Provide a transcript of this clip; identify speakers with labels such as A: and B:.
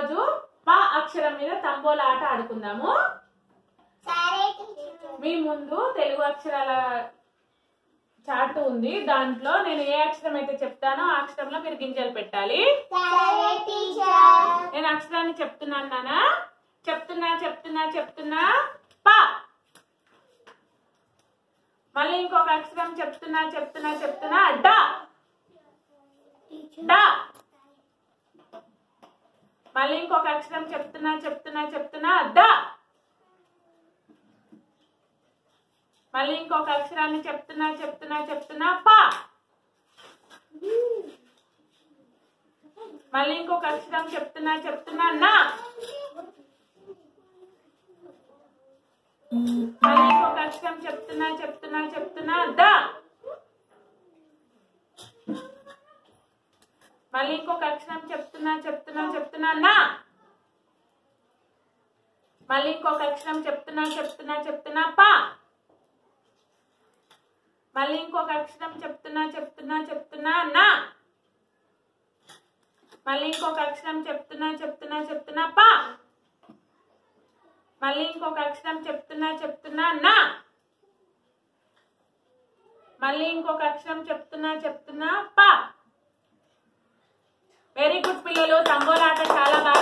A: రోజు ప అక్షరం మీద తంబోల ఆట ఆడుకుందాము
B: సరే టీచర్
A: మీ ముందు తెలుగు అక్షరాల చార్ట్ ఉంది దాంట్లో నేను ఏ అక్షరం అయితే చెప్తానో ఆ అక్షరంలో మీరు గింజలు పెట్టాలి
B: సరే టీచర్
A: నేను అక్షరాన్ని చెప్తున్నాను నానా చెప్తున్నా చెప్తున్నా చెప్తున్నా ప మళ్ళీ ఇంకొక అక్షరం చెప్తున్నా చెప్తున్నా చెప్తున్నా డ డ మళ్ళీ ఇంకొక అక్షరం చెప్తున్నా చెప్తున్నా చెప్తున్నా ద మళ్ళీ ఇంకొక అక్షరాన్ని చెప్తున్నా చెప్తున్నా చెప్తున్నా ప మళ్ళీ ఇంకొక అక్షరం చెప్తున్నా చెప్తున్నా నా మళ్ళీ ఇంకొక అక్షరం చెప్తున్నా చెప్తున్నా చెప్తున్నా ద మళ్ళీ ఇంకొక అక్షరం చెప్తున్నా చెప్తున్నా చెప్తున్నా నా మళ్ళీ ఇంకొక అక్షరం చెప్తున్నా చెప్తున్నా చెప్తున్నా ప మళ్ళీ ఇంకొక అక్షరం చెప్తున్నా చెప్తున్నా చెప్తున్నా నా మళ్ళీ ఇంకొక అక్షరం చెప్తున్నా చెప్తున్నా చెప్తున్నా ప మళ్ళీ ఇంకొక అక్షరం చెప్తున్నా చెప్తున్నా నా మళ్ళీ ఇంకొక అక్షరం చెప్తున్నా చెప్తున్నా ప వెరీ గుడ్ పిల్లలు తంబోలాట చాలా బాగా